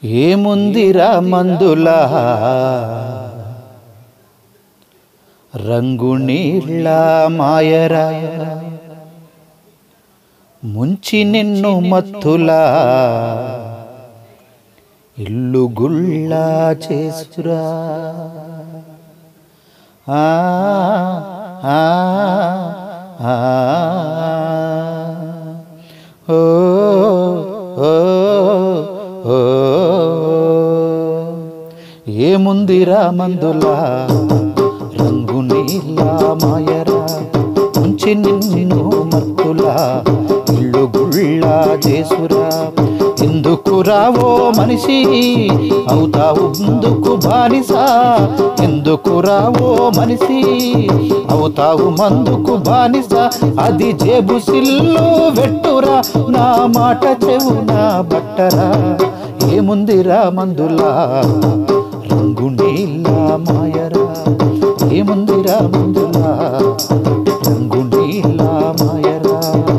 ఏముందిరా మందులా రంగు నీళ్ళ మాయరా ముంచి నిన్ను మత్తులా ఇల్లు గుళ్ళా చేసురా ఆ, ఆ, ఆ, ఓ, ఓ, ఓ. ఏముందిరా మందులా రంగు నీళ్ళ మాయరా ఉంచి నిన్ను మత్తులా ఇల్లు గుళ్ళా చేసురా ఎందుకు రావో మనిషి అవుతావు ముందుకు బానిసా ఎందుకు రావో మనిషి అవుతావు మందుకు బానిస అది జేబు సిల్లు వెట్టురా నా మాట చెవున బట్టరా ఏముందిరా మందులా రంగు నీళ్ళ మాయరా ఏముందిరా మందులా రంగు నీళ్ళ మాయరా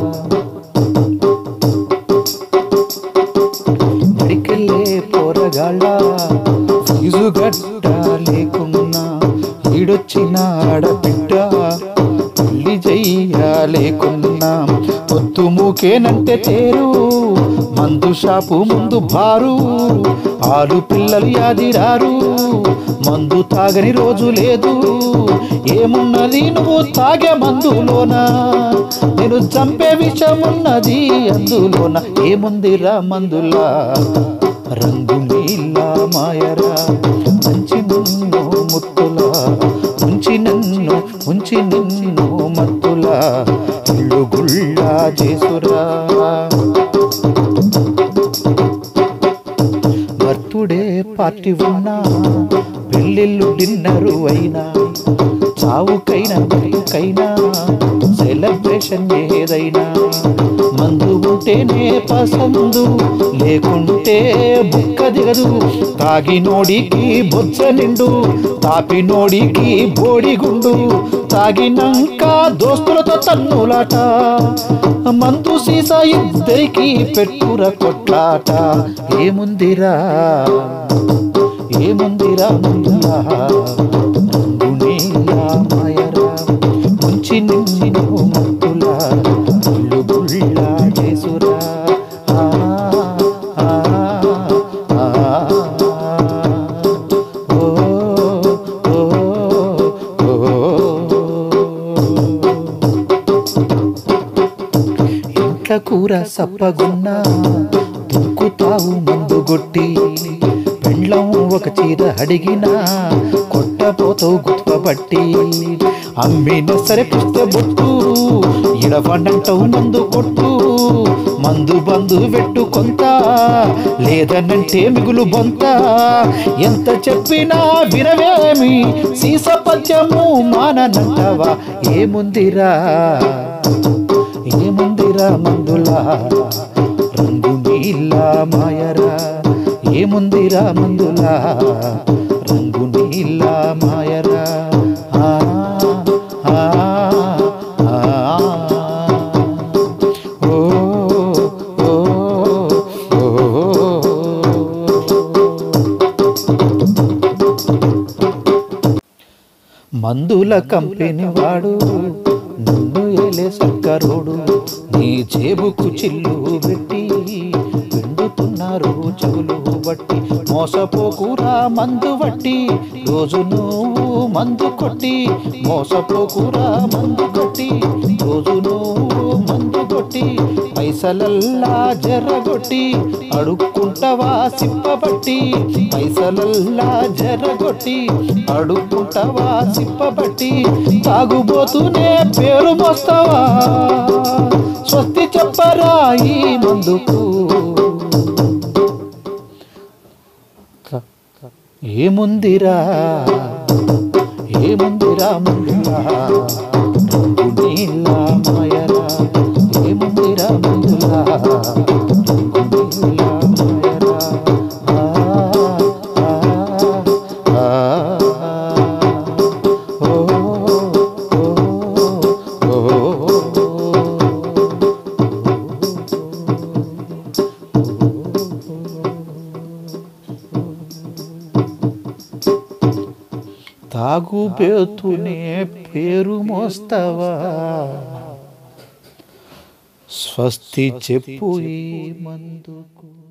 బడికెళ్ళే పోరగాళ్ళ ఫీజు గట్ట లేకున్నా ఈడొచ్చిన ఆడబిడ్డ పెళ్లి చెయ్యాలేకున్నా పొత్తు మూకేనంటే తేరు మందు షాపు ముందు బారు ఆలు పిల్లలు యాదిరారు మందు తాగని రోజు లేదు ఏమున్నది నువ్వు తాగే మందులోనా నేను చంపే విషమున్నది అందులోన ఏముందిరా మందులా రంగు నీళ్ళ మాయరా మంచి నిన్ను ముత్తులా ఉంచి నన్ను ఉంచి నిన్ను మత్తులా ఇల్లు గుళ్ళా చేసురా బర్త్డే పార్టీ ఉన్నా పెళ్ళిళ్ళు డిన్నరు అయినా చావుకైనా బతుకైనా సెలబ్రేషన్ ఏదైనా మందు ఉంటేనే పసందు లేకుంటే బుక్క దిగదు తాగినోడికి బొచ్చ నిండు తాపినోడికి బోడిగుండు తాగినాక దోస్తులతో తన్నులాట మందు సీసా ఇద్దరికి పెట్టుర కొట్లాట ఏముందిరా ఏముందిరా ముందులా రంగు నీళ్ళ మాయరా ముంచి నిన్ను మత్తులా ఇల్లు గుళ్ళ చేసురా ఆ, ఆ, ఆ, ఓ, ఓ, ఓ. ఇంట్ల కూర సప్పగున్నా దుక్కుతావు మందు గొట్టి పెండ్లం ఒక చీర అడిగినా కొట్టపోతావు గుత్పబట్టి అమ్మిన సరే పుస్తే బొట్టు ఇడవనంటావు మందు కొట్టు మందు బందు పెట్టు కొంత లేదనంటే మిగులు బొంత ఎంత చెప్పినా వినవేమి సీస పద్యము మాననంటావా ఏముందిరా ఏముందిరా మందులా రంగు నీళ్ళ మాయరా ఏముందిరా మందులా రంగు నీళ్ళ మాయరా ఆ, ఆ, ఆ, ఓ, ఓ, ఓ. మందుల కంపెనీ వాడు నిన్ను ఏలే సక్కరోడు నీ జేబుకు చిల్లు పెట్టి పిండుతున్నారు చెవులు బట్టి మోసపోకురా మందు బట్టి రోజు నువ్వు మందు కొట్టి మోసపోకురా మందు కొట్టి రోజు నువ్వు మందు కొట్టి పైసలల్లా జర్రగొట్టి అడుక్కుంటవా సిప్పబట్టి పైసలల్లా జర్రగొట్టి అడుక్కుంటవా సిప్పబట్టి తాగుబోతూనే పేరు మోస్తావా స్వస్తి చెప్పరా ఈ మందుకు ఏముందిరా ఏముందిరా ముందులా రంగు నీళ్ళ మాయరా ఏముందిరా ముందులా రంగు నీళ్ళ మాయరా ఆ, ఆ, ఆ, ఓ, ఓ, ఓ, ఓ. తాగుబేతునే పేరు మోస్తావా స్వస్తి చెప్పు ఈ మందుకు